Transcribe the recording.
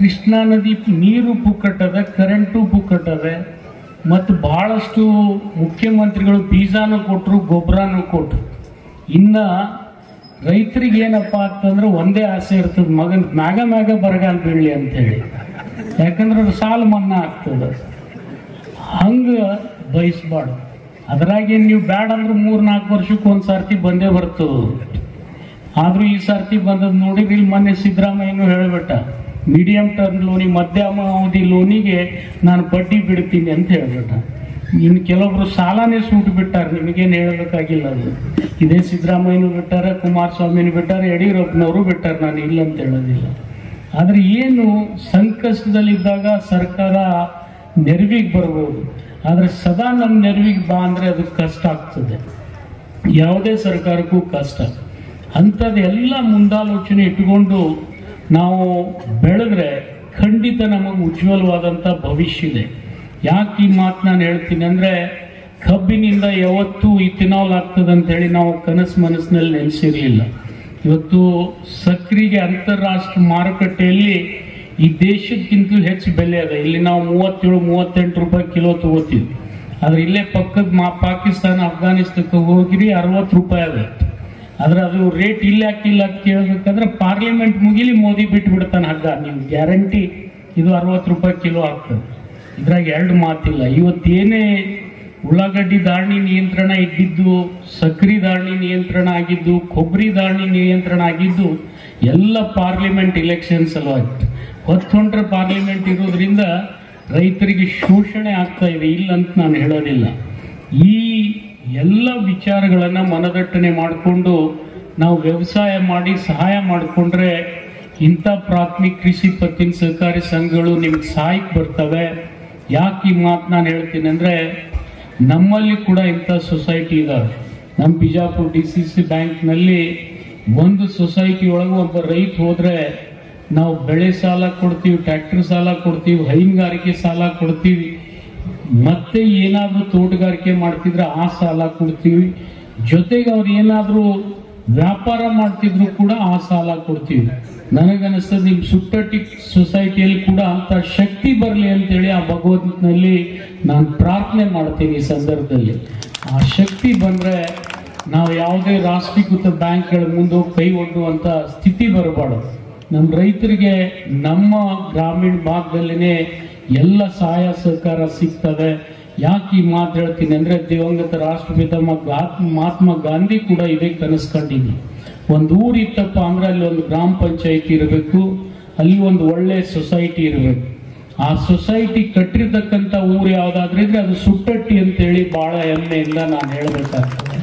ಕೃಷ್ಣಾ ನದಿ ನೀರು ಪುಕ್ಕಟ್ಟದ ಕರೆಂಟು ಪುಕ್ಕಟ್ಟದೆ ಮತ್ತು ಬಹಳಷ್ಟು ಮುಖ್ಯಮಂತ್ರಿಗಳು ಬೀಜಾನು ಕೊಟ್ಟರು ಗೊಬ್ಬರನೂ ಕೊಟ್ಟರು ಇನ್ನ ರೈತರಿಗೆ ಏನಪ್ಪ ಅಂತಂದ್ರೆ ಒಂದೇ ಆಸೆ ಇರ್ತದೆ ಮಗನ್ ಮ್ಯಾಗ ಮ್ಯಾಗ ಬರಗಾಲ ಬೀಳಲಿ ಅಂತೇಳಿ ಯಾಕಂದ್ರೆ ಅದು ಸಾಲ ಮನ್ನಾ ಆಗ್ತದೆ ಹಂಗೆ ಬಯಸ್ಬಾರ್ದು ಅದ್ರಾಗೆ ನೀವು ಬ್ಯಾಡ ಅಂದ್ರೆ ಮೂರು ನಾಲ್ಕು ವರ್ಷಕ್ಕೆ ಒಂದು ಸರ್ತಿ ಬಂದೇ ಬರ್ತದೆ ಆದ್ರೂ ಈ ಸರ್ತಿ ಬಂದದ್ದು ನೋಡಿದ್ರೆ ಇಲ್ಲಿ ಮೊನ್ನೆ ಸಿದ್ದರಾಮಯ್ಯನು ಹೇಳ್ಬಿಟ್ಟ ಮೀಡಿಯಂ ಟರ್ಮ್ ಲೋನಿಗೆ ಮಧ್ಯಮ ಅವಧಿ ಲೋನಿಗೆ ನಾನು ಬಡ್ಡಿ ಬಿಡ್ತೀನಿ ಅಂತ ಹೇಳ್ಬಿಟ್ಟ ಇನ್ನು ಕೆಲವೊಬ್ರು ಸಾಲನೇ ಸೂಟ್ ಬಿಟ್ಟಾರ ನಿಮಗೇನು ಹೇಳಬೇಕಾಗಿಲ್ಲ ಅದು ಇದೇ ಸಿದ್ದರಾಮಯ್ಯನು ಬಿಟ್ಟಾರ ಕುಮಾರಸ್ವಾಮಿನೂ ಬಿಟ್ಟಾರ ಯಡಿಯೂರಪ್ಪನವರು ಬಿಟ್ಟಾರ ನಾನು ಇಲ್ಲ ಅಂತ ಹೇಳೋದಿಲ್ಲ ಆದ್ರೆ ಏನು ಸಂಕಷ್ಟದಲ್ಲಿದ್ದಾಗ ಸರ್ಕಾರ ನೆರವಿಗೆ ಬರ್ಬೋದು ಆದ್ರೆ ಸದಾ ನಮ್ಮ ನೆರವಿಗೆ ಬಾ ಅಂದ್ರೆ ಅದು ಕಷ್ಟ ಆಗ್ತದೆ ಯಾವುದೇ ಸರ್ಕಾರಕ್ಕೂ ಕಷ್ಟ ಅಂಥದ್ದೆಲ್ಲ ಮುಂದಾಲೋಚನೆ ಇಟ್ಟುಕೊಂಡು ನಾವು ಬೆಳೆದ್ರೆ ಖಂಡಿತ ನಮಗೆ ಉಜ್ವಲವಾದಂಥ ಭವಿಷ್ಯ ಇದೆ ಯಾಕೆ ಈ ಮಾತು ನಾನು ಹೇಳ್ತೀನಿ ಅಂದರೆ ಕಬ್ಬಿನಿಂದ ಯಾವತ್ತೂ ಇಥಿನಾಲ್ ಆಗ್ತದೆ ಅಂತೇಳಿ ನಾವು ಕನಸು ಮನಸ್ಸಿನಲ್ಲಿ ನೆನೆಸಿರಲಿಲ್ಲ ಇವತ್ತು ಸಕ್ರಿಗೆ ಅಂತಾರಾಷ್ಟ್ರ ಮಾರುಕಟ್ಟೆಯಲ್ಲಿ ಈ ದೇಶಕ್ಕಿಂತಲೂ ಹೆಚ್ಚು ಬೆಲೆ ಅದ ಇಲ್ಲಿ ನಾವು ಮೂವತ್ತೇಳು ಮೂವತ್ತೆಂಟು ರೂಪಾಯಿ ಕಿಲೋ ತಗೋತೀವಿ ಆದ್ರೆ ಇಲ್ಲೇ ಪಕ್ಕದ ಮಾ ಪಾಕಿಸ್ತಾನ ಅಫ್ಘಾನಿಸ್ತಾನಕ್ಕೆ ಹೋಗಿರಿ ಅರವತ್ತು ರೂಪಾಯಿ ಅದ ಆದ್ರೆ ಅದು ರೇಟ್ ಇಲ್ಲ ಹಾಕಿಲ್ಲ ಅಂತ ಕೇಳಬೇಕಾದ್ರೆ ಪಾರ್ಲಿಮೆಂಟ್ ಮುಗಿಲಿ ಮೋದಿ ಬಿಟ್ಟು ಬಿಡ್ತಾನೆ ಹಗ್ಗ ನೀವು ಗ್ಯಾರಂಟಿ ಇದು ಅರವತ್ತು ರೂಪಾಯಿ ಕಿಲೋ ಆಗ್ತದೆ ಇದ್ರಾಗ ಎರಡು ಮಾತಿಲ್ಲ ಇವತ್ತೇನೇ ಉಳ್ಳಾಗಡ್ಡಿ ಧಾರಣಿ ನಿಯಂತ್ರಣ ಇದ್ದಿದ್ದು ಸಕ್ರಿ ಧಾರಣಿ ನಿಯಂತ್ರಣ ಆಗಿದ್ದು ಕೊಬ್ಬರಿ ಧಾರಣಿ ನಿಯಂತ್ರಣ ಆಗಿದ್ದು ಎಲ್ಲ ಪಾರ್ಲಿಮೆಂಟ್ ಇಲೆಕ್ಷನ್ ಸಲುವಾಗಿ ಹೊತ್ತೊಂಡ್ರೆ ಪಾರ್ಲಿಮೆಂಟ್ ಇರೋದ್ರಿಂದ ರೈತರಿಗೆ ಶೋಷಣೆ ಆಗ್ತಾ ಇದೆ ಇಲ್ಲ ಅಂತ ನಾನು ಹೇಳೋದಿಲ್ಲ ಈ ಎಲ್ಲ ವಿಚಾರಗಳನ್ನು ಮನದಟ್ಟಣೆ ಮಾಡಿಕೊಂಡು ನಾವು ವ್ಯವಸಾಯ ಮಾಡಿ ಸಹಾಯ ಮಾಡಿಕೊಂಡ್ರೆ ಇಂಥ ಪ್ರಾಥಮಿಕ ಕೃಷಿ ಪತ್ತಿನ ಸಹಕಾರಿ ಸಂಘಗಳು ನಿಮ್ಗೆ ಸಹಾಯಕ್ಕೆ ಬರ್ತವೆ ಯಾಕೆ ಈ ಮಾತು ನಾನು ಹೇಳ್ತೀನಿ ಅಂದರೆ ನಮ್ಮಲ್ಲಿ ಕೂಡ ಇಂಥ ಸೊಸೈಟಿ ಇದಾವೆ ನಮ್ಮ ಬಿಜಾಪುರ ಡಿ ಸಿ ಸಿ ಬ್ಯಾಂಕ್ನಲ್ಲಿ ಒಂದು ಸೊಸೈಟಿ ಒಳಗೆ ಒಬ್ಬ ರೈತ ಹೋದ್ರೆ ನಾವು ಬೆಳೆ ಸಾಲ ಕೊಡ್ತೀವಿ ಟ್ರ್ಯಾಕ್ಟರ್ ಸಾಲ ಕೊಡ್ತೀವಿ ಹೈನುಗಾರಿಕೆ ಸಾಲ ಕೊಡ್ತೀವಿ ಮತ್ತೆ ಏನಾದ್ರೂ ತೋಟಗಾರಿಕೆ ಮಾಡ್ತಿದ್ರೆ ಆ ಸಾಲ ಕೊಡ್ತೀವಿ ಜೊತೆಗೆ ಅವ್ರು ಏನಾದ್ರೂ ವ್ಯಾಪಾರ ಮಾಡ್ತಿದ್ರು ಕೂಡ ಆ ಸಾಲ ಕೊಡ್ತೀವಿ ನನಗನ್ನಿಸ್ತದೆ ನಿಮ್ ಸುಟ್ಟಟ್ಟಿ ಸೊಸೈಟಿಯಲ್ಲಿ ಕೂಡ ಅಂತ ಶಕ್ತಿ ಬರಲಿ ಅಂತೇಳಿ ಆ ಭಗವಂತನಲ್ಲಿ ನಾನು ಪ್ರಾರ್ಥನೆ ಮಾಡ್ತೀನಿ ಈ ಸಂದರ್ಭದಲ್ಲಿ ಆ ಶಕ್ತಿ ಬಂದ್ರೆ ನಾವು ಯಾವುದೇ ರಾಷ್ಟ್ರೀಕೃತ ಬ್ಯಾಂಕ್ಗಳ ಮುಂದೆ ಹೋಗಿ ಕೈ ಒಡ್ಡುವಂತ ಸ್ಥಿತಿ ಬರಬಾರ್ದು ನಮ್ಮ ರೈತರಿಗೆ ನಮ್ಮ ಗ್ರಾಮೀಣ ಭಾಗದಲ್ಲಿನೇ ಎಲ್ಲ ಸಹಾಯ ಸಹಕಾರ ಸಿಗ್ತವೆ ಯಾಕೆ ಈ ಮಾತು ಹೇಳ್ತೀನಿ ಅಂದ್ರೆ ದಿವಂಗತ ರಾಷ್ಟ್ರಪಿತ ಮ- ಗಾ- ಮಹಾತ್ಮ ಗಾಂಧಿ ಕೂಡ ಇದೇ ಕನಸು ಕಂಡಿದ್ವಿ ಒಂದು ಊರು ಇತ್ತಪ್ಪ ಅಂದ್ರೆ ಅಲ್ಲಿ ಒಂದು ಗ್ರಾಮ ಪಂಚಾಯತಿ ಇರಬೇಕು ಅಲ್ಲಿ ಒಂದು ಒಳ್ಳೆ ಸೊಸೈಟಿ ಇರಬೇಕು ಆ ಸೊಸೈಟಿ ಕಟ್ಟಿರ್ತಕ್ಕಂಥ ಊರು ಯಾವ್ದಾದ್ರೆ ಇದ್ರೆ ಅದು ಸುಟ್ಟಟ್ಟಿ ಅಂತೇಳಿ ಬಹಳ ಹೆಮ್ಮೆಯಿಂದ ನಾನು ಹೇಳ್ಬೇಕಾಗ್ತದೆ